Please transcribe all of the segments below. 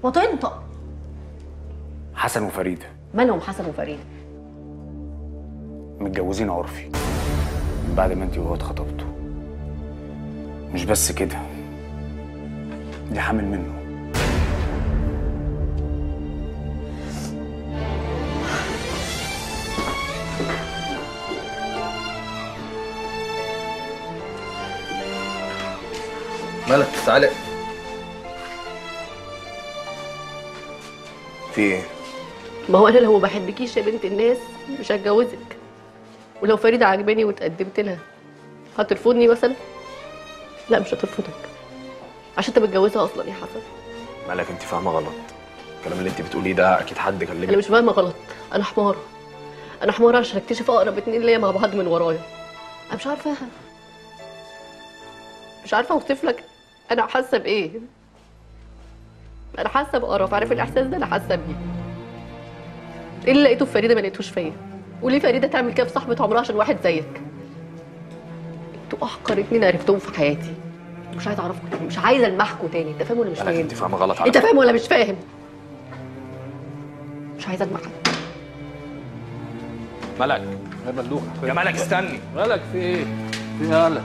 ما تنطق حسن وفريده مالهم حسن وفريده متجوزين عرفي من بعد ما انت وهو اتخطبتوا مش بس كده دي حامل منه مالك تعالى في ايه؟ ما هو انا لو ما بحبكيش يا بنت الناس مش هتجوزك ولو فريده عجباني واتقدمت لها هترفضني مثلا لا مش هترفضك عشان انت متجوزها اصلا يا حسن مالك انت فاهمه غلط الكلام اللي انت بتقوليه ده اكيد حد انا كلمك مش فاهمه غلط انا حماره انا حماره عشان اكتشف اقرب اتنين ليا مع بعض من ورايا انا مش عارفاها مش عارفه اوصف لك انا حاسه بايه انا حاسه بقرف عارف الاحساس ده انا حاسه بيه ايه اللي لقيته في فريده ما لقيتوش فيا وليه فريده تعمل كده في صاحبه عمرها عشان واحد زيك انتوا احقر اتنين عرفتهم في حياتي مش عايزه اعرفكم تاني مش عايزه المحكوا تاني انت فاهم ولا مش مالك فاهم انت فاهمه غلط على انت فكرة. فاهم ولا مش فاهم مش عايزه المحك مالك يا ملوك يا مالك استني مالك في ايه؟ في هلا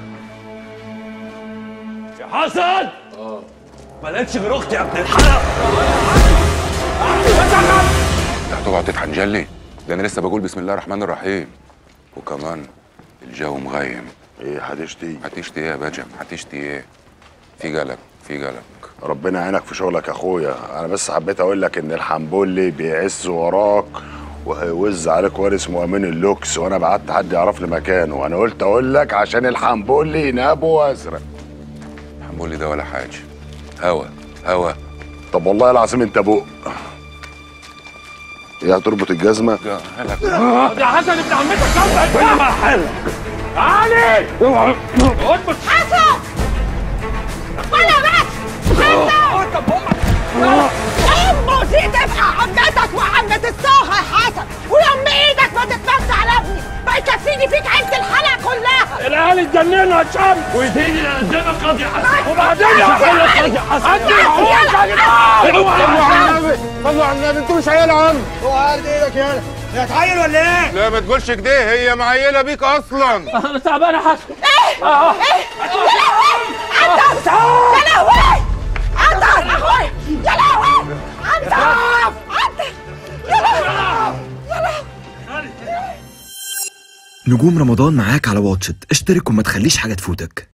يا حسن ما لقيتش غير اختي يا ابن الحلق هتقعد تتحنجل لي ده انا لسه بقول بسم الله الرحمن الرحيم وكمان الجو مغيم ايه هتشتي هتشتي ايه يا بجم هتشتي ايه في قلق في قلق ربنا يعينك في شغلك يا اخويا انا بس حبيت اقول لك ان الحنبولي بيعز وراك وهيوز عليك وارث مؤمن اللوكس وانا بعت حد يعرف لي مكانه انا قلت اقول لك عشان الحنبولي ناب وازرق حنقول لي ده ولا حاجه هوا هوا طب والله العظيم انت بق ايه هتربط الجزمه قالك يا حسن ابن عمتك كم انت ما حل علي اضبط حسن ولا بس امه دي تبقى عمتك وعمة الصاغة يا حسن ويوم ايدك ما تتمس على ابني ما يكفيني فيك عيلة الحلقة كلها العيال اتجننوا يا شام وتيجي قدامك قاضي حسن وبعدين يا قاضي حسن انت معقول يا جدعان صلوا على النبي صلوا على النبي انتوا مش عيال عم اوعى ايدك يالا يا تعيل ولا ايه؟ لا ما تقولش كده هي معيله بيك اصلا انا تعبان يا حسن يا لهوي عنتر يا لهوي عنتر اخوي يا لهوي عنتر عنتر يا لهوي نجوم رمضان معاك على واتشت اشترك وما تخليش حاجة تفوتك